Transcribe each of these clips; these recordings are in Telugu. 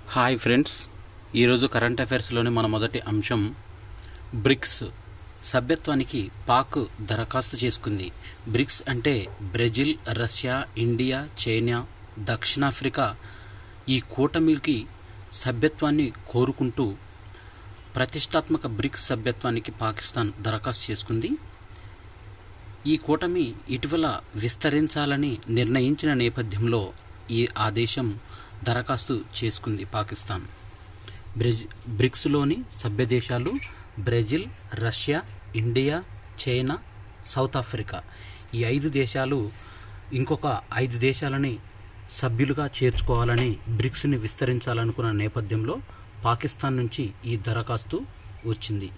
హాయ్ ఫ్రెండ్స్ ఈరోజు కరెంట్ అఫైర్స్లోని మన మొదటి అంశం బ్రిక్స్ సభ్యత్వానికి పాక్ దరఖాస్తు చేసుకుంది బ్రిక్స్ అంటే బ్రెజిల్ రష్యా ఇండియా చైనా దక్షిణాఫ్రికా ఈ కూటమికి సభ్యత్వాన్ని కోరుకుంటూ ప్రతిష్టాత్మక బ్రిక్స్ సభ్యత్వానికి పాకిస్తాన్ దరఖాస్తు చేసుకుంది ఈ కూటమి ఇటీవల విస్తరించాలని నిర్ణయించిన నేపథ్యంలో ఈ ఆ దేశం దరఖాస్తు చేసుకుంది పాకిస్తాన్ బ్రెజ్ బ్రిక్స్లోని సభ్య దేశాలు Brazil Russia India China South Africa ఈ ఐదు దేశాలు ఇంకొక ఐదు దేశాలని సభ్యులుగా చేర్చుకోవాలని బ్రిక్స్ని విస్తరించాలనుకున్న నేపథ్యంలో పాకిస్తాన్ నుంచి ఈ దరఖాస్తు వచ్చింది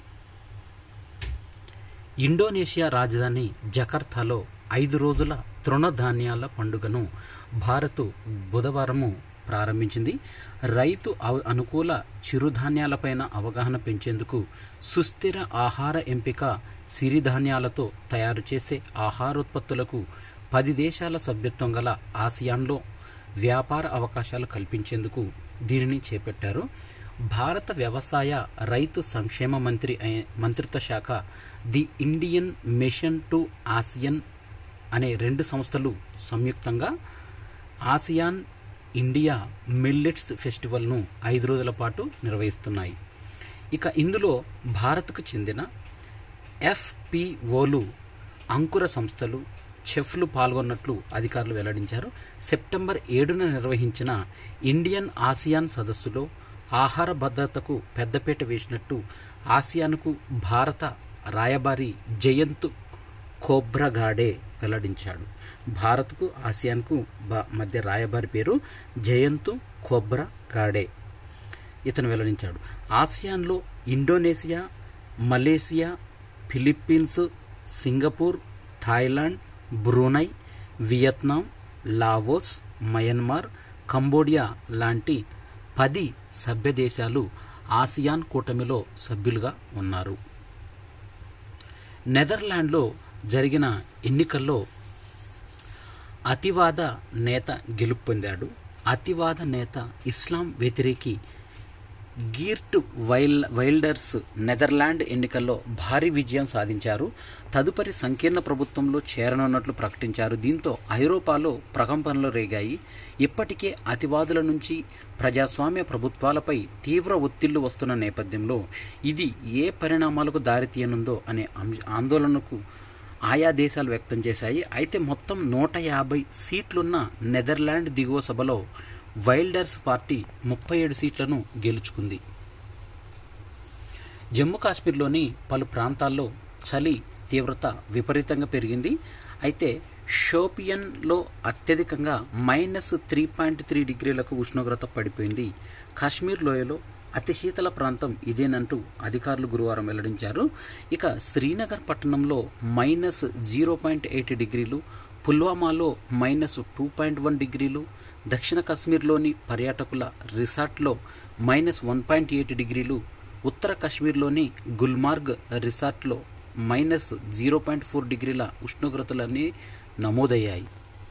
ఇండోనేషియా రాజధాని జకర్తాలో ఐదు రోజుల తృణధాన్యాల పండుగను భారత్ బుధవారము ప్రారంభించింది రైతు అవ- అనుకూల చిరుధాన్యాలపైన అవగాహన పెంచేందుకు సుస్థిర ఆహార ఎంపిక సిరిధాన్యాలతో తయారు చేసే ఆహారోత్పత్తులకు పది దేశాల సభ్యత్వం గల ఆసియాన్లో వ్యాపార అవకాశాలు కల్పించేందుకు దీనిని చేపట్టారు భారత వ్యవసాయ రైతు సంక్షేమ మంత్రి అయి- మంత్రిత్వ శాఖ the Indian mission to ASEAN అనే రెండు సంస్థలు సంయుక్తంగా ఆసియాన్ ఇండియా మిల్లెట్స్ ఫెస్టివల్ను ఐదు రోజుల పాటు నిర్వహిస్తున్నాయి ఇక ఇందులో భారత్కు చెందిన ఎఫ్పిఓలు అంకుర సంస్థలు చెఫ్లు పాల్గొన్నట్లు అధికారులు వెల్లడించారు సెప్టెంబర్ ఏడున నిర్వహించిన ఇండియన్ ఆసియాన్ సదస్సులో ఆహార భద్రతకు పెద్దపీట వేసినట్టు ఆసియాన్కు భారత రాయబారి జయంత్ కోబ్రగాడే వెల్లడించాడు భారత్కు ఆసియాన్కు బ- మధ్య రాయబారి పేరు జయంత్ కోబ్రగాడే ఇతను వెల్లడించాడు ఆసియాన్లో Indonesia Malaysia Philippines Singapore Thailand Brunei Vietnam Laos Myanmar Cambodia లాంటి పది సభ్య దేశాలు ఆసియాన్ కూటమిలో సభ్యులుగా ఉన్నారు నెదర్లాండ్లో జరిగిన ఎన్నికల్లో అతివాద నేత గెలుపు పొందాడు అతివాద నేత ఇస్లాం వ్యతిరేకి గీర్ట్ వైల్ వైల్డర్స్ నెదర్లాండ్ ఎన్నికల్లో భారీ విజయం సాధించారు తదుపరి సంకీర్ణ ప్రభుత్వంలో చేరనున్నట్లు ప్రకటించారు దీంతో ఐరోపాలో ప్రకంపనలు రేగాయి ఇప్పటికే అతివాదుల నుంచి ప్రజాస్వామ్య ప్రభుత్వాలపై తీవ్ర ఒత్తిళ్లు వస్తున్న నేపథ్యంలో ఇది ఏ పరిణామాలకు దారితీయనుందో అనే అంశ- ఆందోళనకు ఆయా దేశాలు వ్యక్తం చేశాయి అయితే మొత్తం నూట యాభై సీట్లున్న నెదర్లాండ్ దిగువ సభలో వైల్డర్స్ పార్టీ ముప్పై ఏడు సీట్లను గెలుచుకుంది జమ్మూ కాశ్మీర్లోని పలు ప్రాంతాల్లో చలి తీవ్రత విపరీతంగా పెరిగింది అయితే షోపియన్లో అత్యధికంగా మైనస్ త్రీ పాయింట్ త్రీ డిగ్రీలకు ఉష్ణోగ్రత పడిపోయింది కాశ్మీర్ లోయలో అతి శీతల ప్రాంతం ఇదేనంటూ అధికారులు గురువారం వెల్లడించారు ఇక శ్రీనగర్ పట్టణంలో మైనస్ జీరో పాయింట్ ఎయిట్ డిగ్రీలు పుల్వామాలో మైనస్ టూ పాయింట్ వన్ డిగ్రీలు దక్షిణ కాశ్మీర్లోని పర్యాటకుల రిసార్ట్లో మైనస్ వన్ పాయింట్ ఎయిట్ డిగ్రీలు ఉత్తర కాశ్మీర్లోని గుల్మార్గ్ రిసార్ట్లో మైనస్ జీరో పాయింట్ ఫోర్ డిగ్రీల ఉష్ణోగ్రతలన్నీ నమోదయ్యాయి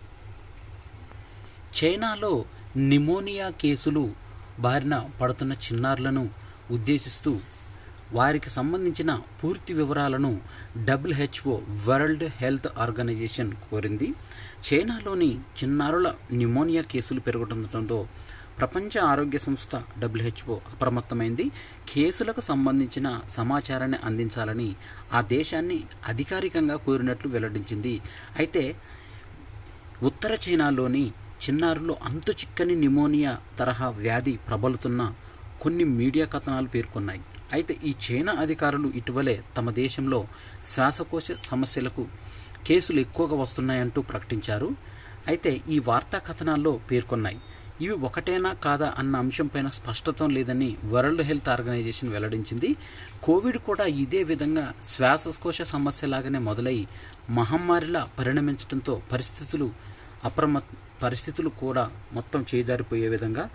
చైనాలో నిమోనియా కేసులు బారిన పడుతున్న చిన్నారులను ఉద్దేశిస్తూ వారికి సంబంధించిన పూర్తి వివరాలను డబ్ల్యూహెచ్ఓ వరల్డ్ హెల్త్ ఆర్గనైజేషన్ కోరింది చైనాలోని చిన్నారుల న్యూమోనియా కేసులు పెరుగుతుండటంతో ప్రపంచ ఆరోగ్య సంస్థ డబ్ల్యూహెచ్ఓ అప్రమత్తమైంది కేసులకు సంబంధించిన సమాచారాన్ని అందించాలని ఆ దేశాన్ని అధికారికంగా కోరినట్లు వెల్లడించింది అయితే ఉత్తర చైనాలోని చిన్నారులు అంతు చిక్కని నిమోనియా తరహా వ్యాధి ప్రబలుతున్న కొన్ని మీడియా కథనాలు పేర్కొన్నాయి అయితే ఈ చైనా అధికారులు ఇటీవలే తమ దేశంలో శ్వాసకోశ సమస్యలకు కేసులు ఎక్కువగా వస్తున్నాయంటూ ప్రకటించారు అయితే ఈ వార్తా కథనాల్లో పేర్కొన్నాయి ఇవి ఒకటేనా కాదా అన్న అంశంపైన స్పష్టత లేదని వరల్డ్ హెల్త్ ఆర్గనైజేషన్ వెల్లడించింది కోవిడ్ కూడా ఇదే విధంగా శ్వాసకోశ సమస్యలాగానే మొదలై మహమ్మారిలా పరిణమించడంతో పరిస్థితులు అప్రమ పరిస్థితులు కూడా మొత్తం చేజారిపోయే విధంగా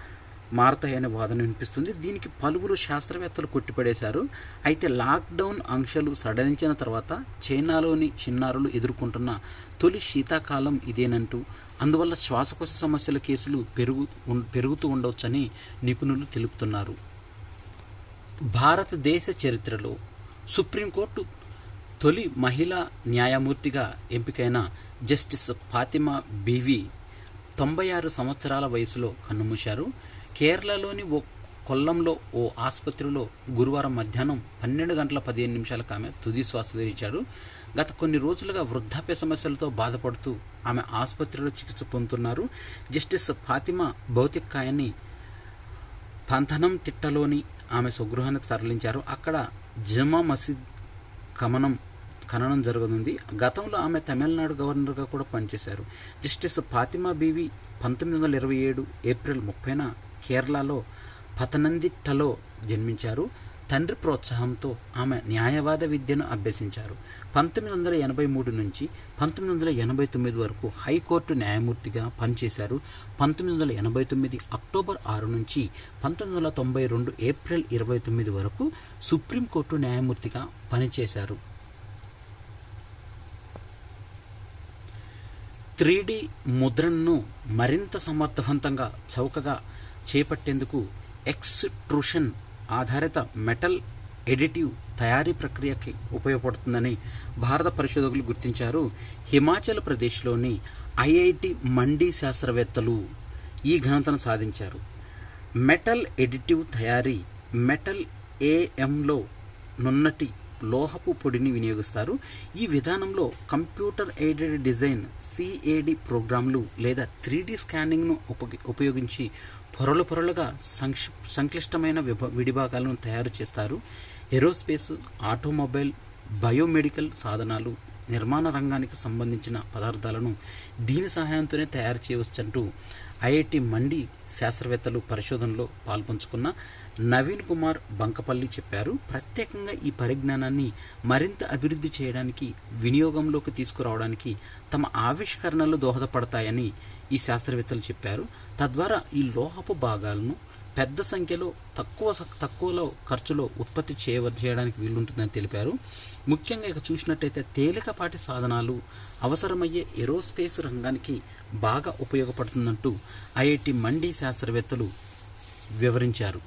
మారతాయనే వాదన వినిపిస్తుంది దీనికి పలువురు శాస్త్రవేత్తలు కొట్టిపడేశారు అయితే లాక్డౌన్ ఆంక్షలు సడలించిన తర్వాత చైనాలోని చిన్నారులు ఎదుర్కొంటున్న తొలి శీతాకాలం ఇదేనంటూ అందువల్ల శ్వాసకోశ సమస్యల కేసులు పెరుగు ఉన్- పెరుగుతూ ఉండవచ్చని నిపుణులు తెలుపుతున్నారు భారతదేశ చరిత్రలో సుప్రీంకోర్టు తొలి మహిళా న్యాయమూర్తిగా ఎంపికైన జస్టిస్ ఫాతిమా బీవి తొంభై ఆరు సంవత్సరాల వయసులో కన్నుమూశారు కేరళలోని ఓ కొల్లంలో ఓ ఆసుపత్రిలో గురువారం మధ్యాహ్నం పన్నెండు గంటల పదిహేను నిమిషాలకు ఆమె తుది శ్వాస విరిచారు గత కొన్ని రోజులుగా వృద్ధాప్య సమస్యలతో బాధపడుతూ ఆమె ఆసుపత్రిలో చికిత్స పొందుతున్నారు జస్టిస్ ఫాతిమా భౌతిక కాయాన్ని పంథనం తిట్టలోని ఆమె స్వగృహానికి తరలించారు అక్కడ జమా మసీద్ ఖననం ఖననం జరగనుంది గతంలో ఆమె తమిళనాడు గవర్నర్గా కూడా పనిచేశారు జస్టిస్ ఫాతిమా బీవి పంతొమ్మిది వందల ఇరవై ఏడు ఏప్రిల్ ముప్పైన కేరళలో పతనందిట్టలో జన్మించారు తండ్రి ప్రోత్సాహంతో ఆమె న్యాయవాద విద్యను అభ్యసించారు పంతొమ్మిది వందల ఎనభై మూడు నుంచి పంతొమ్మిది వందల ఎనభై తొమ్మిది వరకు హైకోర్టు న్యాయమూర్తిగా పనిచేశారు పంతొమ్మిది వందల ఎనభై తొమ్మిది అక్టోబర్ ఆరు నుంచి పంతొమ్మిది వందల తొంభై రెండు ఏప్రిల్ ఇరవై తొమ్మిది వరకు సుప్రీంకోర్టు న్యాయమూర్తిగా పనిచేశారు త్రీ డి ముద్రణను మరింత సమర్థవంతంగా చౌకగా చేపట్టేందుకు ఎక్స్ట్రూషన్ ఆధారిత మెటల్ ఎడిటివ్ తయారీ ప్రక్రియకి ఉపయోగపడుతుందని భారత పరిశోధకులు గుర్తించారు హిమాచల్ ప్రదేశ్లోని ఐఐటి మండీ శాస్త్రవేత్తలు ఈ ఘనతను సాధించారు మెటల్ ఎడిటివ్ తయారీ మెటల్ ఏఎంలో నున్నటి లోహపు పొడిని వినియోగిస్తారు ఈ విధానంలో కంప్యూటర్ ఎయిడెడ్ డిజైన్ సిఏడి ప్రోగ్రాంలు లేదా త్రీ డి స్కానింగ్ను ఉపగి ఉపయోగించి పొరలు పొరలుగా సంక్షి సంక్లిష్టమైన విభ విడిభాగాలను తయారు చేస్తారు ఏరోస్పేస్ ఆటోమొబైల్ బయోమెడికల్ సాధనాలు నిర్మాణ రంగానికి సంబంధించిన పదార్థాలను దీని సహాయంతోనే తయారు చేయవచ్చంటూ ఐఐటి మండి శాస్త్రవేత్తలు పరిశోధనలో పాల్పంచుకున్న నవీన్ కుమార్ బంకపల్లి చెప్పారు ప్రత్యేకంగా ఈ పరిజ్ఞానాన్ని మరింత అభివృద్ధి చేయడానికి వినియోగంలోకి తీసుకురావడానికి తమ ఆవిష్కరణలు దోహదపడతాయని ఈ శాస్త్రవేత్తలు చెప్పారు తద్వారా ఈ లోహపు భాగాలను పెద్ద సంఖ్యలో తక్కువ స- తక్కువలో ఖర్చులో ఉత్పత్తి చేయ చేయడానికి వీలుంటుందని తెలిపారు ముఖ్యంగా ఇక చూసినట్టయితే తేలికపాటి సాధనాలు అవసరమయ్యే ఏరోస్పేస్ రంగానికి బాగా ఉపయోగపడుతుందంటూ ఐఐటి మండి శాస్త్రవేత్తలు వివరించారు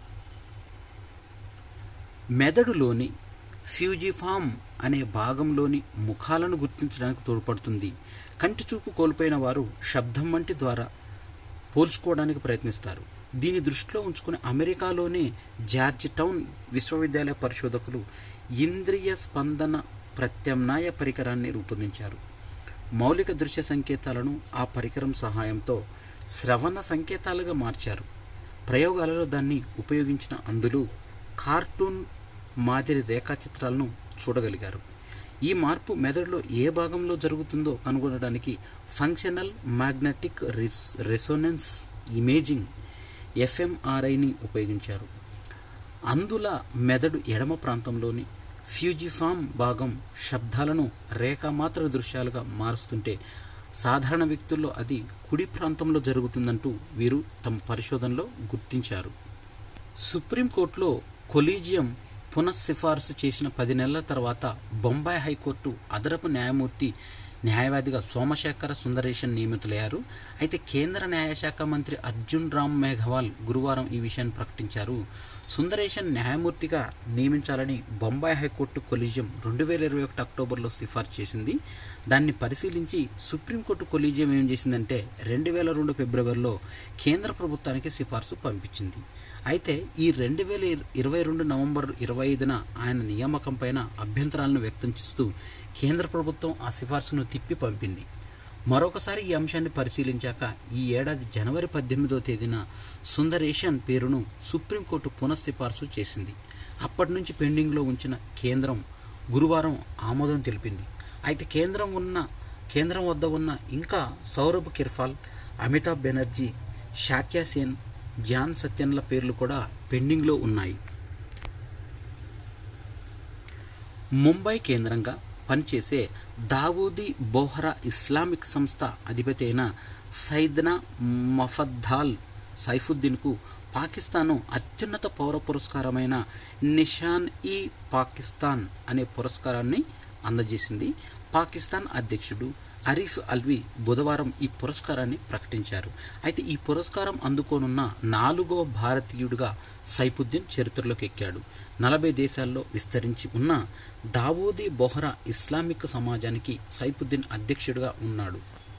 మెదడులోని ఫ్యూజిఫామ్ అనే భాగంలోని ముఖాలను గుర్తించడానికి తోడ్పడుతుంది కంటి చూపు కోల్పోయిన వారు శబ్దం వంటి ద్వారా పోల్చుకోవడానికి ప్రయత్నిస్తారు దీని దృష్టిలో ఉంచుకుని అమెరికాలోనే జార్జ్ టౌన్ విశ్వవిద్యాలయ పరిశోధకులు ఇంద్రియ స్పందన ప్రత్యామ్నాయ పరికరాన్ని రూపొందించారు మౌలిక దృశ్య సంకేతాలను ఆ పరికరం సహాయంతో శ్రవణ సంకేతాలుగా మార్చారు ప్రయోగాలలో దాన్ని ఉపయోగించిన అందులో కార్టూన్ మాదిరి రేఖాచిత్రాలను చూడగలిగారు ఈ మార్పు మెదడులో ఏ భాగంలో జరుగుతుందో కనుగొనడానికి ఫంక్షనల్ మ్యాగ్నెటిక్ రిస్ రెసోనెన్స్ ఇమేజింగ్ ఎఫ్ఎంఆర్ఐని ఉపయోగించారు అందుల మెదడు ఎడమ ప్రాంతంలోని ఫ్యూజిఫామ్ భాగం శబ్దాలను రేఖామాత్ర దృశ్యాలుగా మారుస్తుంటే సాధారణ వ్యక్తుల్లో అది కుడి ప్రాంతంలో జరుగుతుందంటూ వీరు తమ పరిశోధనలో గుర్తించారు సుప్రీంకోర్టులో కొలీజియం పునఃసిఫారసు చేసిన పది నెలల తర్వాత బొంబాయి హైకోర్టు అదనపు న్యాయమూర్తి న్యాయవాదిగా సోమశేఖర సుందరేషన్ నియమితులయ్యారు అయితే కేంద్ర న్యాయశాఖ మంత్రి అర్జున్ రామ్ మేఘవాల్ గురువారం ఈ విషయాన్ని ప్రకటించారు సుందరేషన్ న్యాయమూర్తిగా నియమించాలని బొంబాయి హైకోర్టు కొలీజియం రెండు వేల ఇరవై ఒకటి అక్టోబర్లో సిఫార్సు చేసింది దాన్ని పరిశీలించి సుప్రీంకోర్టు కొలీజియం ఏం చేసిందంటే రెండు వేల రెండు ఫిబ్రవరిలో కేంద్ర ప్రభుత్వానికి సిఫార్సు పంపించింది అయితే ఈ రెండు వేల ఇరవై రెండు నవంబర్ ఇరవై ఐదున ఆయన నియామకం పైన అభ్యంతరాలను వ్యక్తం చేస్తూ కేంద్ర ప్రభుత్వం ఆ సిఫార్సును తిప్పి పంపింది మరొకసారి ఈ అంశాన్ని పరిశీలించాక ఈ ఏడాది జనవరి పద్దెనిమిదో తేదీన సుందరేషన్ పేరును సుప్రీంకోర్టు పునఃసిఫార్సు చేసింది అప్పటి నుంచి పెండింగ్లో ఉంచిన కేంద్రం గురువారం ఆమోదం తెలిపింది అయితే కేంద్రం ఉన్న కేంద్రం వద్ద ఉన్న ఇంకా సౌరభ్ కిర్ఫాల్ అమితాబ్ బెనర్జీ షాక్యా సేన్ జాన్ సత్యన్ల పేర్లు కూడా పెండింగ్లో ఉన్నాయి ముంబై కేంద్రంగా పనిచేసే దావూదీ బోహ్రా ఇస్లామిక్ సంస్థ అధిపతి అయిన సైద్నా మఫద్దాల్ సైఫుద్దీన్కు పాకిస్తాను అత్యున్నత పౌర పురస్కారమైన నిషాన్ ఈ పాకిస్తాన్ అనే పురస్కారాన్ని అందజేసింది పాకిస్తాన్ అధ్యక్షుడు అరీఫ్ అల్వి బుధవారం ఈ పురస్కారాన్ని ప్రకటించారు అయితే ఈ పురస్కారం అందుకోనున్న నాలుగవ భారతీయుడిగా సైఫుద్దీన్ చరిత్రలోకి ఎక్కాడు నలభై దేశాల్లో విస్తరించి ఉన్న దావూదీ బొహ్రా ఇస్లామిక్ సమాజానికి సైఫుద్దీన్ అధ్యక్షుడిగా ఉన్నాడు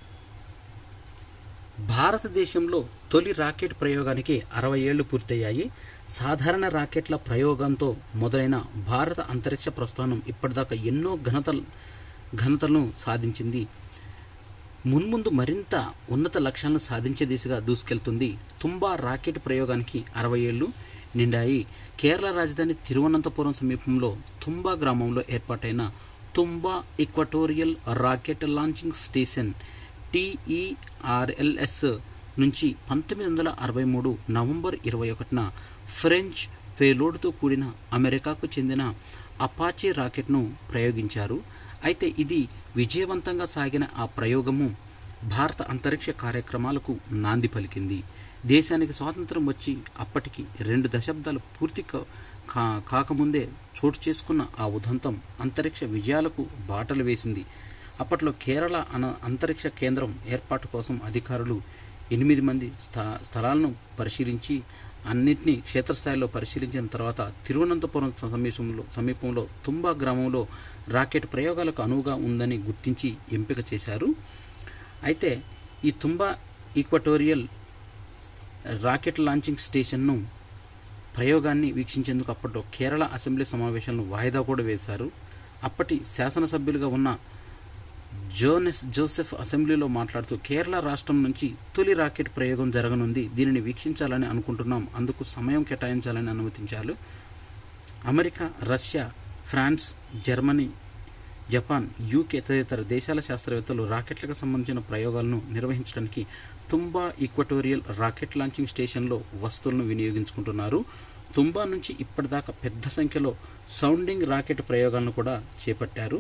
భారతదేశంలో తొలి రాకెట్ ప్రయోగానికి అరవై ఏళ్లు పూర్తయ్యాయి సాధారణ రాకెట్ల ప్రయోగంతో మొదలైన భారత అంతరిక్ష ప్రస్థానం ఇప్పటిదాకా ఎన్నో ఘనత ఘనతలను సాధించింది మున్ముందు మరింత ఉన్నత లక్ష్యాలను సాధించే దిశగా దూసుకెళ్తుంది తుంబా రాకెట్ ప్రయోగానికి అరవై ఏళ్లు నిండాయి కేరళ రాజధాని తిరువనంతపురం సమీపంలో తుంబా గ్రామంలో ఏర్పాటైన Thumba equatorial rocket launching station TERLS నుంచి పంతొమ్మిది వందల అరవై మూడు నవంబర్ ఇరవై ఒకటిన ఫ్రెంచ్ పేలోడ్తో కూడిన అమెరికాకు చెందిన అపాచీ రాకెట్ను ప్రయోగించారు అయితే ఇది విజయవంతంగా సాగిన ఆ ప్రయోగము భారత అంతరిక్ష కార్యక్రమాలకు నాంది పలికింది దేశానికి స్వాతంత్రం వచ్చి అప్పటికి రెండు దశాబ్దాలు పూర్తి కా కాకముందే చోటు చేసుకున్న ఆ ఉదంతం అంతరిక్ష విజయాలకు బాటలు వేసింది అప్పట్లో కేరళ అన అంతరిక్ష కేంద్రం ఏర్పాటు కోసం అధికారులు ఎనిమిది మంది స్థ స్థలాలను పరిశీలించి అన్నింటినీ క్షేత్రస్థాయిలో పరిశీలించిన తర్వాత తిరువనంతపురం సమీపంలో సమీపంలో తుంబా గ్రామంలో రాకెట్ ప్రయోగాలకు అనువుగా ఉందని గుర్తించి ఎంపిక చేశారు అయితే ఈ తుంబా ఈక్వటోరియల్ రాకెట్ లాంచింగ్ స్టేషన్ను ప్రయోగాన్ని వీక్షించేందుకు అప్పట్లో కేరళ అసెంబ్లీ సమావేశాలను వాయిదా కూడా వేశారు అప్పటి శాసనసభ్యులుగా ఉన్న జోనెస్ జోసెఫ్ అసెంబ్లీలో మాట్లాడుతూ కేరళ రాష్ట్రం నుంచి తొలి రాకెట్ ప్రయోగం జరగనుంది దీనిని వీక్షించాలని అనుకుంటున్నాం అందుకు సమయం కేటాయించాలని అనుమతించారు America Russia France Germany Japan UK తదితర దేశాల శాస్త్రవేత్తలు రాకెట్లకు సంబంధించిన ప్రయోగాలను నిర్వహించడానికి తుంబా ఈక్వటోరియల్ రాకెట్ లాంచింగ్ స్టేషన్లో వస్తువులను వినియోగించుకుంటున్నారు తుంబా నుంచి ఇప్పటిదాకా పెద్ద సంఖ్యలో సౌండింగ్ రాకెట్ ప్రయోగాలను కూడా చేపట్టారు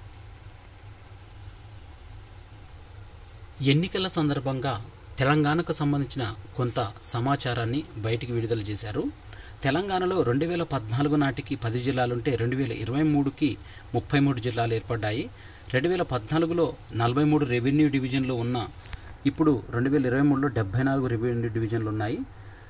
ఎన్నికల సందర్భంగా తెలంగాణకు సంబంధించిన కొంత సమాచారాన్ని బయటికి విడుదల చేశారు తెలంగాణలో రెండు వేల పద్నాలుగు నాటికి పది జిల్లాలుంటే రెండు వేల ఇరవై మూడుకి ముప్పై మూడు జిల్లాలు ఏర్పడ్డాయి రెండు వేల పద్నాలుగులో నలభై మూడు రెవెన్యూ డివిజన్లు ఉన్న ఇప్పుడు రెండు వేల ఇరవై మూడులో డెబ్బై నాలుగు రెవెన్యూ డివిజన్లు ఉన్నాయి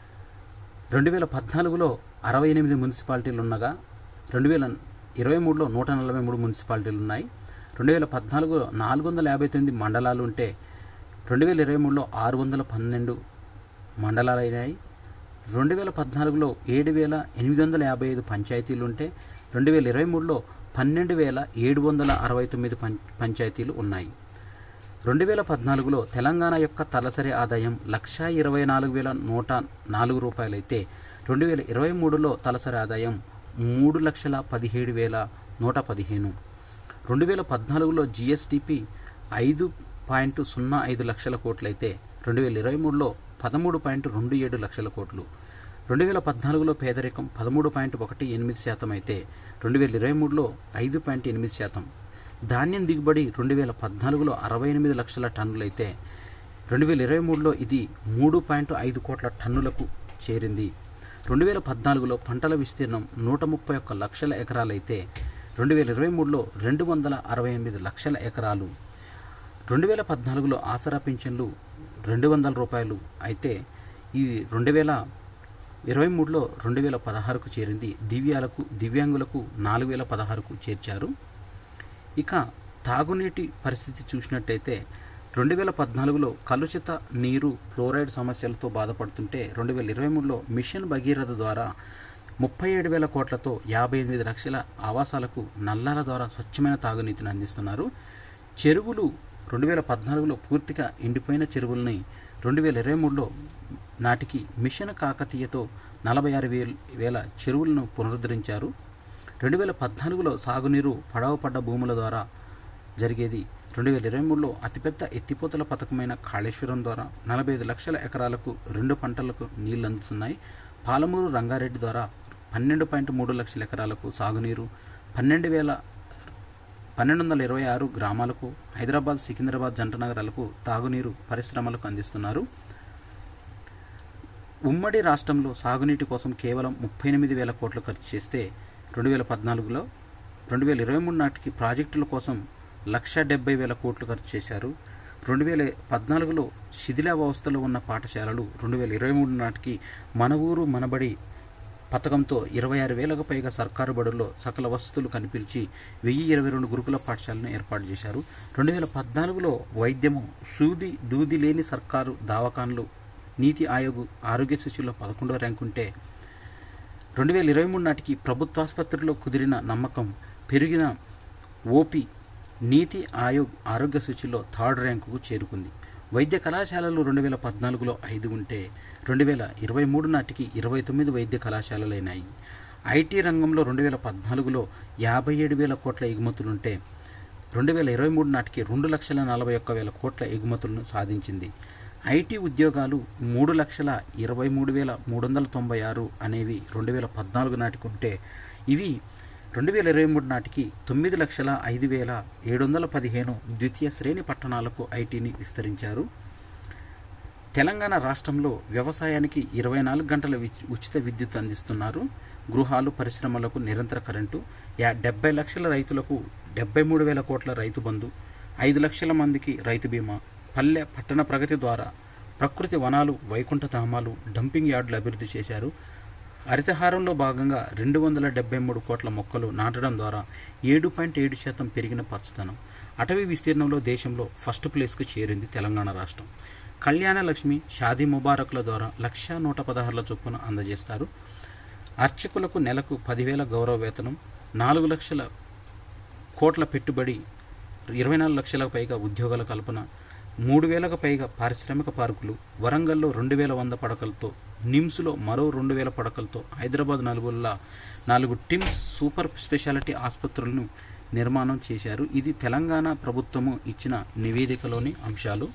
రెండు వేల పద్నాలుగులో అరవై ఎనిమిది మున్సిపాలిటీలు ఉండగా రెండు వేల ఇరవై మూడులో నూట నలభై మూడు మున్సిపాలిటీలు ఉన్నాయి రెండు వేల పద్నాలుగులో నాలుగు వందల యాభై తొమ్మిది మండలాలు ఉంటే రెండు వేల ఇరవై మూడులో ఆరు వందల పన్నెండు మండలాలు అయినాయి రెండు వేల పద్నాలుగులో ఏడు వేల ఎనిమిది వందల యాభై ఐదు పంచాయతీలు ఉంటే రెండు వేల ఇరవై మూడులో పన్నెండు వేల ఏడు వందల అరవై తొమ్మిది పం పంచాయతీలు ఉన్నాయి రెండు వేల పద్నాలుగులో తెలంగాణ యొక్క తలసరి ఆదాయం లక్షా ఇరవై నాలుగు వేల నూట నాలుగు రూపాయలైతే రెండు వేల ఇరవై మూడులో తలసరి ఆదాయం మూడు లక్షల పదిహేడు వేల నూట పదిహేను రెండు వేల పద్నాలుగులో జిఎస్టిపి ఐదు పాయింట్ సున్నా ఐదు లక్షల కోట్లయితే రెండు వేల ఇరవై మూడులో పదమూడు పాయింట్ రెండు ఏడు లక్షల కోట్లు రెండు వేల పద్నాలుగులో పేదరికం పదమూడు పాయింట్ ఒకటి ఎనిమిది శాతం అయితే రెండు వేల ఇరవై మూడులో ఐదు పాయింట్ ఎనిమిది శాతం ధాన్యం దిగుబడి రెండు వేల పద్నాలుగులో అరవై ఎనిమిది లక్షల టన్నులైతే రెండు వేల ఇరవై మూడులో ఇది మూడు పాయింట్ ఐదు కోట్ల టన్నులకు చేరింది రెండు వేల పద్నాలుగులో పంటల విస్తీర్ణం నూట ముప్పై ఒక్క లక్షల ఎకరాలైతే రెండు వేల ఇరవై మూడులో రెండు వందల అరవై ఎనిమిది లక్షల ఎకరాలు రెండు వేల పద్నాలుగులో ఆసరా పింఛన్లు రెండు వందల రూపాయలు అయితే ఈ రెండు వేల ఇరవై మూడులో రెండు వేల పదహారుకు చేరింది దివ్యాలకు దివ్యాంగులకు నాలుగు వేల పదహారుకు చేర్చారు ఇక తాగునీటి పరిస్థితి చూసినట్టయితే రెండు వేల పద్నాలుగులో కలుషిత నీరు ఫ్లోరైడ్ సమస్యలతో బాధపడుతుంటే రెండు వేల ఇరవై మూడులో మిషన్ భగీరథ ద్వారా ముప్పై ఏడు వేల కోట్లతో యాభై ఎనిమిది లక్షల ఆవాసాలకు నల్లాల ద్వారా స్వచ్ఛమైన తాగునీటిని అందిస్తున్నారు చెరువులు రెండు వేల పద్నాలుగులో పూర్తిగా ఎండిపోయిన చెరువుల్ని రెండు వేల ఇరవై మూడులో నాటికి మిషన్ కాకతీయతో నలభై ఆరు వేల వేల చెరువులను పునరుద్ధరించారు రెండు వేల పద్నాలుగులో సాగునీరు పడవ పడ్డ భూముల ద్వారా జరిగేది రెండు వేల ఇరవై మూడులో అతిపెద్ద ఎత్తిపోతల పథకమైన కాళేశ్వరం ద్వారా నలభై ఐదు లక్షల ఎకరాలకు రెండు పంటలకు నీళ్లు అందుతున్నాయి పాలమూరు రంగారెడ్డి ద్వారా పన్నెండు పాయింట్ మూడు లక్షల ఎకరాలకు సాగునీరు పన్నెండు వేల పన్నెండు వందల ఇరవై ఆరు గ్రామాలకు హైదరాబాద్ సికింద్రాబాద్ జంట నగరాలకు తాగునీరు పరిశ్రమలకు అందిస్తున్నారు ఉమ్మడి రాష్ట్రంలో సాగునీటి కోసం కేవలం ముప్పై ఎనిమిది వేల కోట్లు ఖర్చు చేస్తే రెండు వేల పద్నాలుగులో రెండు వేల ఇరవై మూడు నాటికి ప్రాజెక్టుల కోసం లక్ష డెబ్బై వేల కోట్లు ఖర్చు చేశారు రెండు వేల పద్నాలుగులో శిథిలావస్థలో ఉన్న పాఠశాలలు రెండు వేల ఇరవై మూడు నాటికి మన ఊరు మనబడి పథకంతో ఇరవై ఆరు వేలకు పైగా సర్కారు బడుల్లో సకల వసతులు కనిపించి వెయ్యి ఇరవై రెండు గురుకుల పాఠశాలను ఏర్పాటు చేశారు రెండు వేల పద్నాలుగులో వైద్యము సూది దూది లేని సర్కారు దవాఖాన్లు నీతి ఆయోగ్ ఆరోగ్య సూచీలో పదకొండో ర్యాంక్ ఉంటే రెండు వేల ఇరవై మూడు నాటికి ప్రభుత్వాసుపత్రిలో కుదిరిన నమ్మకం పెరిగిన ఓపీ నీతి ఆయోగ్ ఆరోగ్య సూచీలో థర్డ్ ర్యాంకుకు చేరుకుంది వైద్య కళాశాలలు రెండు వేల పద్నాలుగులో ఐదు ఉంటే రెండు వేల ఇరవై మూడు నాటికి ఇరవై తొమ్మిది వైద్య కళాశాలలైనాయి ఐటీ రంగంలో రెండు వేల పద్నాలుగులో యాభై ఏడు వేల కోట్ల ఎగుమతులుంటే రెండు వేల ఇరవై మూడు నాటికి రెండు లక్షల నలభై ఒక్క వేల కోట్ల ఎగుమతులను సాధించింది ఐటీ ఉద్యోగాలు మూడు లక్షల ఇరవై మూడు వేల మూడు వందల తొంభై ఆరు అనేవి రెండు వేల పద్నాలుగు నాటికి ఉంటే ఇవి రెండు వేల ఇరవై మూడు నాటికి తొమ్మిది లక్షల ఐదు వేల ఏడు వందల పదిహేను ద్వితీయ శ్రేణి పట్టణాలకు ఐటీని విస్తరించారు తెలంగాణ రాష్ట్రంలో వ్యవసాయానికి ఇరవై నాలుగు గంటల విచ్- ఉచిత విద్యుత్ అందిస్తున్నారు గృహాలు పరిశ్రమలకు నిరంతర కరెంటు యా డెబ్బై లక్షల రైతులకు డెబ్బై మూడు వేల కోట్ల రైతు బంధు ఐదు లక్షల మందికి రైతు బీమా పల్లె పట్టణ ప్రగతి ద్వారా ప్రకృతి వనాలు వైకుంఠ ధామాలు డంపింగ్ యార్డులు అభివృద్ధి చేశారు హరితహారంలో భాగంగా రెండు వందల డెబ్బై మూడు కోట్ల మొక్కలు నాటడం ద్వారా ఏడు పాయింట్ ఏడు శాతం పెరిగిన పచ్చదనం అటవీ విస్తీర్ణంలో దేశంలో ఫస్ట్ ప్లేస్కు చేరింది తెలంగాణ రాష్ట్రం కళ్యాణ లక్ష్మి షాదీ ముబారకుల ద్వారా లక్ష నూట పదహారుల చొప్పున అందజేస్తారు అర్చకులకు నెలకు పదివేల గౌరవ వేతనం నాలుగు లక్షల కోట్ల పెట్టుబడి ఇరవై నాలుగు లక్షలకు పైగా ఉద్యోగాల కల్పన మూడు వేలకు పైగా పారిశ్రామిక పార్కులు వరంగల్లో రెండు వేల వంద పడకలతో నిమ్స్లో మరో రెండు వేల పడకలతో హైదరాబాద్ నలుగురులా నాలుగు టిమ్స్ సూపర్ స్పెషాలిటీ ఆసుపత్రులను నిర్మాణం చేశారు ఇది తెలంగాణ ప్రభుత్వము ఇచ్చిన నివేదికలోని అంశాలు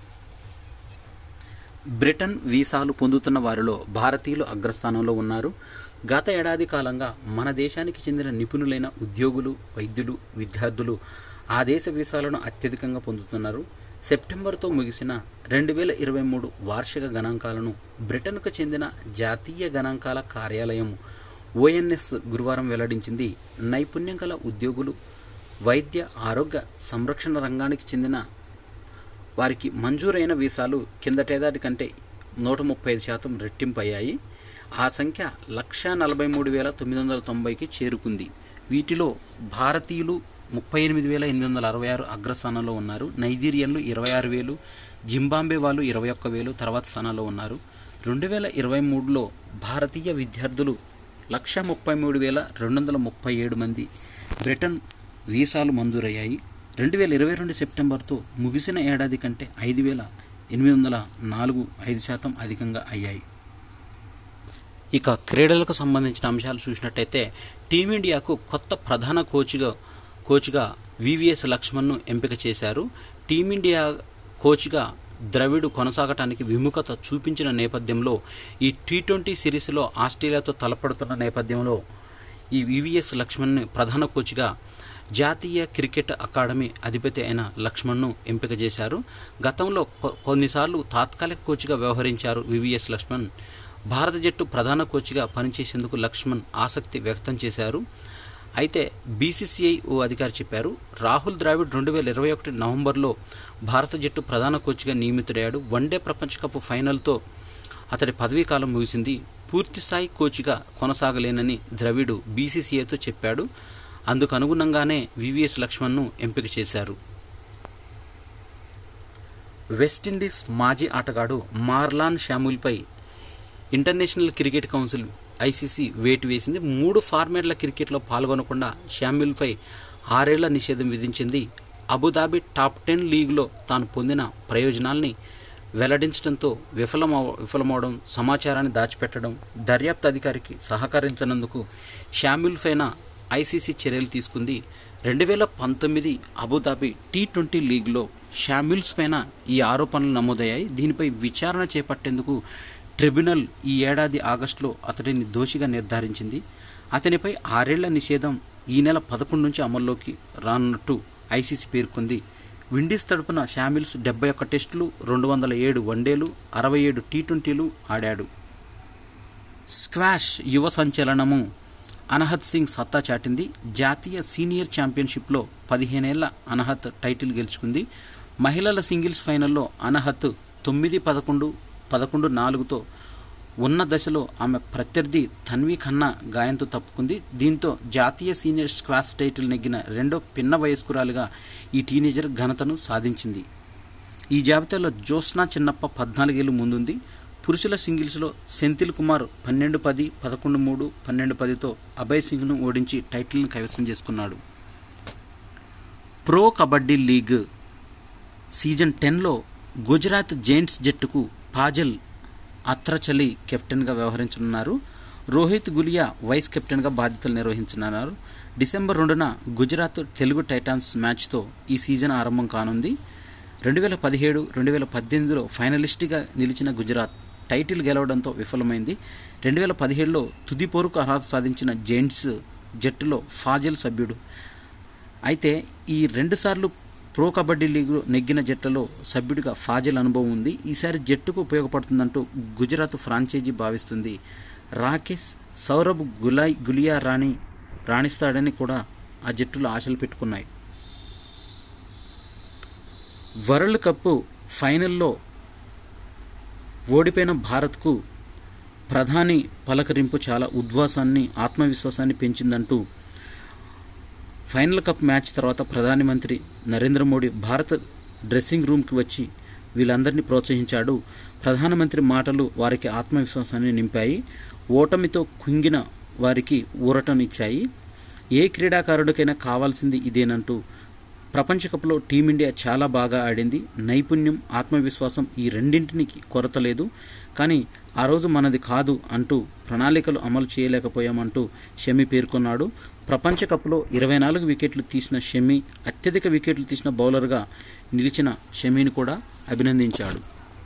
బ్రిటన్ వీసాలు పొందుతున్న వారిలో భారతీయులు అగ్రస్థానంలో ఉన్నారు గత ఏడాది కాలంగా మన దేశానికి చెందిన నిపుణులైన ఉద్యోగులు వైద్యులు విద్యార్థులు ఆ దేశ వీసాలను అత్యధికంగా పొందుతున్నారు సెప్టెంబర్తో ముగిసిన రెండు వేల ఇరవై మూడు వార్షిక గణాంకాలను బ్రిటన్కు చెందిన జాతీయ గణాంకాల కార్యాలయం ఓఎన్ఎస్ గురువారం వెల్లడించింది నైపుణ్యం గల ఉద్యోగులు వైద్య ఆరోగ్య సంరక్షణ రంగానికి చెందిన వారికి మంజూరైన వీసాలు కిందటేదాది కంటే నూట ముప్పై ఐదు శాతం రెట్టింపు అయ్యాయి ఆ సంఖ్య లక్ష నలభై మూడు వేల తొమ్మిది వందల తొంభైకి చేరుకుంది వీటిలో భారతీయులు ముప్పై ఎనిమిది వేల ఎనిమిది వందల అరవై ఆరు అగ్రస్థానంలో ఉన్నారు నైజీరియన్లు ఇరవై ఆరు వేలు జింబాంబే వాళ్ళు ఇరవై ఒక్క వేలు తర్వాత స్థానాల్లో ఉన్నారు రెండు వేల ఇరవై మూడులో భారతీయ విద్యార్థులు లక్ష ముప్పై మూడు వేల రెండు వందల ముప్పై ఏడు మంది బ్రిటన్ వీసాలు మంజూరయ్యాయి రెండు వేల ఇరవై రెండు సెప్టెంబర్తో ముగిసిన ఏడాది కంటే ఐదు వేల ఎనిమిది వందల నాలుగు ఐదు శాతం అధికంగా అయ్యాయి ఇక క్రీడలకు సంబంధించిన అంశాలు చూసినట్టయితే టీమిండియాకు కొత్త ప్రధాన కోచ్గా కోచ్గా వివిఎస్ లక్ష్మణ్ను ఎంపిక చేశారు టీమిండియా కోచ్గా ద్రవిడ్ కొనసాగటానికి విముఖత చూపించిన నేపథ్యంలో ఈ టీ ట్వంటీ సిరీస్లో ఆస్ట్రేలియాతో తలపడుతున్న నేపథ్యంలో ఈ వివిఎస్ లక్ష్మణ్ని ప్రధాన కోచ్గా జాతీయ క్రికెట్ అకాడమీ అధిపతి అయిన లక్ష్మణ్ను ఎంపిక చేశారు గతంలో కొ- కొన్నిసార్లు తాత్కాలిక కోచ్గా వ్యవహరించారు వివిఎస్ లక్ష్మణ్ భారత జట్టు ప్రధాన కోచ్గా పనిచేసేందుకు లక్ష్మణ్ ఆసక్తి వ్యక్తం చేశారు అయితే బీసీసీఐ ఓ అధికారి చెప్పారు రాహుల్ ద్రావిడ్ రెండు వేల ఇరవై ఒకటి నవంబర్లో భారత జట్టు ప్రధాన కోచ్గా నియమితుడయ్యాడు వన్డే ప్రపంచ కప్ ఫైనల్తో అతడి పదవీ కాలం ముగిసింది పూర్తిస్థాయి కోచ్గా కొనసాగలేనని ద్రవిడు బీసీసీఐతో చెప్పాడు అందుకు అనుగుణంగానే వివిఎస్ లక్ష్మణ్ను ఎంపిక చేశారు వెస్టిండీస్ మాజీ ఆటగాడు మార్లాన్ షాముల్పై ఇంటర్నేషనల్ క్రికెట్ కౌన్సిల్ ఐసీసీ వేటు వేసింది మూడు ఫార్మాట్ల క్రికెట్లో పాల్గొనకుండా షామిల్పై ఆరేళ్ల నిషేధం విధించింది అబుదాబి టాప్ టెన్ లీగ్లో తాను పొందిన ప్రయోజనాల్ని వెల్లడించడంతో విఫలమ విఫలమవడం సమాచారాన్ని దాచిపెట్టడం దర్యాప్తు అధికారికి సహకరించనందుకు షామిల్ పైన ఐసీసీ చర్యలు తీసుకుంది రెండు వేల పంతొమ్మిది అబుదాబి టీ ట్వంటీ లీగ్లో షామిల్స్ పైన ఈ ఆరోపణలు నమోదయ్యాయి దీనిపై విచారణ చేపట్టేందుకు ట్రిబ్యునల్ ఈ ఏడాది ఆగస్టులో అతడిని దోషిగా నిర్ధారించింది అతనిపై ఆరేళ్ల నిషేధం ఈ నెల పదకొండు నుంచి అమల్లోకి రానున్నట్టు ఐసీసీ పేర్కొంది విండీస్ తరపున షామిల్స్ డెబ్బై ఒక్క టెస్టులు రెండు వందల ఏడు వన్డేలు అరవై ఏడు టీ ట్వంటీలు ఆడాడు స్క్వాష్ యువ సంచలనము అనహత్ సింగ్ సత్తా చాటింది జాతీయ సీనియర్ ఛాంపియన్షిప్లో పదిహేనేళ్ల అనహత్ టైటిల్ గెలుచుకుంది మహిళల సింగిల్స్ ఫైనల్లో అనహత్ తొమ్మిది పదకొండు పదకొండు నాలుగుతో ఉన్న దశలో ఆమె ప్రత్యర్థి తన్వి ఖన్నా గాయంతో తప్పుకుంది దీంతో జాతీయ సీనియర్ స్క్వాష్ టైటిల్ నెగ్గిన రెండో పిన్న వయస్కురాలుగా ఈ టీనేజర్ ఘనతను సాధించింది ఈ జాబితాలో జ్యోత్స్నా చిన్నప్ప పద్నాలుగేళ్ళు ముందుంది పురుషుల సింగిల్స్లో సెంథిల్ కుమార్ పన్నెండు పది పదకొండు మూడు పన్నెండు పదితో అభయ్ సింగ్ను ఓడించి టైటిల్ను కైవసం చేసుకున్నాడు ప్రో కబడ్డీ లీగ్ సీజన్ టెన్లో గుజరాత్ జైంట్స్ జట్టుకు పాజల్ అత్రచలి కెప్టెన్గా వ్యవహరించనున్నారు రోహిత్ గులియా వైస్ కెప్టెన్గా బాధ్యతలు నిర్వహించనున్నారు డిసెంబర్ రెండున గుజరాత్ తెలుగు టైటాన్స్ మ్యాచ్తో ఈ సీజన్ ఆరంభం కానుంది రెండు వేల పదిహేడు రెండు వేల పద్దెనిమిదిలో ఫైనలిస్ట్గా నిలిచిన గుజరాత్ టైటిల్ గెలవడంతో విఫలమైంది రెండు వేల పదిహేడులో తుది పోరుకు అర్హత సాధించిన జైంట్స్ జట్టులో ఫాజిల్ సభ్యుడు అయితే ఈ రెండుసార్లు ప్రో కబడ్డీ లీగ్ నెగ్గిన జట్లలో సభ్యుడిగా ఫాజిల్ అనుభవం ఉంది ఈసారి జట్టుకు ఉపయోగపడుతుందంటూ గుజరాత్ ఫ్రాంచైజీ భావిస్తుంది రాకేష్ సౌరభ్ గులాయ్ గులియా రాణి రాణిస్తాడని కూడా ఆ జట్టులో ఆశలు పెట్టుకున్నాయి వరల్డ్ కప్ ఫైనల్లో ఓడిపోయిన భారత్కు ప్రధాని పలకరింపు చాలా ఉద్వాసాన్ని ఆత్మవిశ్వాసాన్ని పెంచిందంటూ ఫైనల్ కప్ మ్యాచ్ తర్వాత ప్రధానమంత్రి నరేంద్ర మోడీ భారత్ డ్రెస్సింగ్ రూమ్కి వచ్చి వీళ్ళందరినీ ప్రోత్సహించాడు ప్రధానమంత్రి మాటలు వారికి ఆత్మవిశ్వాసాన్ని నింపాయి ఓటమితో కుంగిన వారికి ఊరటనిచ్చాయి ఏ క్రీడాకారుడికైనా కావాల్సింది ఇదేనంటూ ప్రపంచ కప్లో టీమిండియా చాలా బాగా ఆడింది నైపుణ్యం ఆత్మవిశ్వాసం ఈ రెండింటికి కొరత లేదు కానీ ఆ రోజు మనది కాదు అంటూ ప్రణాళికలు అమలు చేయలేకపోయామంటూ షమి పేర్కొన్నాడు ప్రపంచ కప్లో ఇరవై నాలుగు వికెట్లు తీసిన షమి అత్యధిక వికెట్లు తీసిన బౌలర్గా నిలిచిన షమీని కూడా అభినందించాడు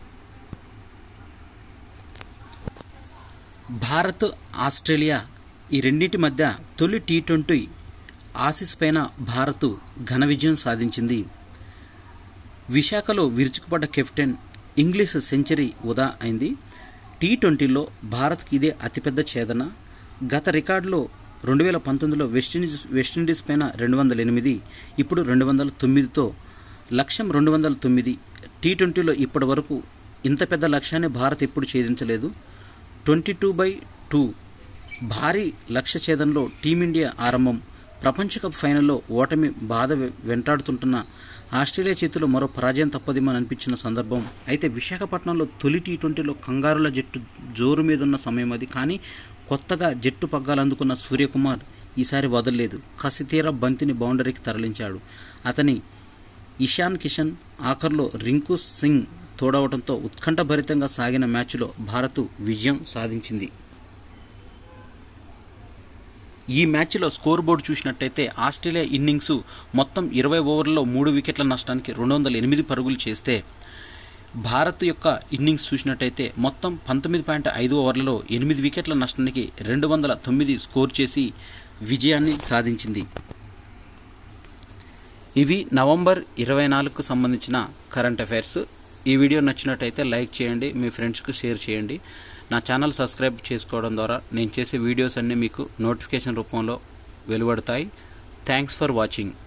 భారత్ ఆస్ట్రేలియా ఈ రెండింటి మధ్య తొలి టీ ట్వంటీ ఆసిస్ పైన భారత్ ఘన విజయం సాధించింది విశాఖలో విరుచుకుపడ్డ కెప్టెన్ ఇంగ్లీష్ సెంచరీ ఉదా అయింది టీ ట్వంటీలో భారత్కి ఇదే అతిపెద్ద ఛేదన గత రికార్డులో రెండు వేల పంతొమ్మిదిలో వెస్టిండీస్ వెస్టిండీస్ పైన రెండు వందల ఎనిమిది ఇప్పుడు రెండు వందల తొమ్మిదితో లక్ష్యం రెండు వందల తొమ్మిది టీ ట్వంటీలో ఇప్పటి వరకు ఇంత పెద్ద లక్ష్యాన్ని భారత్ ఎప్పుడు ఛేదించలేదు ట్వంటీ టూ బై టూ భారీ లక్ష్య ఛేదంలో టీమిండియా ఆరంభం ప్రపంచ కప్ ఫైనల్లో ఓటమి బాధ వె- వెంటాడుతుంటున్న ఆస్ట్రేలియా చేతిలో మరో పరాజయం తప్పదేమని అనిపించిన సందర్భం అయితే విశాఖపట్నంలో తొలి టీ ట్వంటీలో కంగారుల జట్టు జోరు మీదున్న సమయం అది కానీ కొత్తగా జట్టు పగ్గాలు అందుకున్న సూర్యకుమార్ ఈసారి వదలలేదు కసితీర బంతిని బౌండరీకి తరలించాడు అతని ఇషాన్ కిషన్ ఆఖర్లో రింకు సింగ్ తోడవడంతో ఉత్కంఠభరితంగా సాగిన మ్యాచ్లో భారత్ విజయం సాధించింది ఈ మ్యాచ్లో స్కోర్ బోర్డు చూసినట్టయితే ఆస్ట్రేలియా ఇన్నింగ్స్ మొత్తం ఇరవై ఓవర్లలో మూడు వికెట్ల నష్టానికి రెండు వందల ఎనిమిది పరుగులు చేస్తే భారత్ యొక్క ఇన్నింగ్స్ చూసినట్టయితే మొత్తం పంతొమ్మిది పాయింట్ ఐదు ఓవర్లలో ఎనిమిది వికెట్ల నష్టానికి రెండు వందల తొమ్మిది స్కోర్ చేసి విజయాన్ని సాధించింది ఇవి నవంబర్ ఇరవై నాలుగుకు సంబంధించిన కరెంట్ అఫైర్స్ ఈ వీడియో నచ్చినట్టయితే లైక్ చేయండి మీ ఫ్రెండ్స్కి షేర్ చేయండి నా ఛానల్ సబ్స్క్రైబ్ చేసుకోవడం ద్వారా నేను చేసే వీడియోస్ అన్నీ మీకు నోటిఫికేషన్ రూపంలో వెలువడతాయి థ్యాంక్స్ ఫర్ వాచింగ్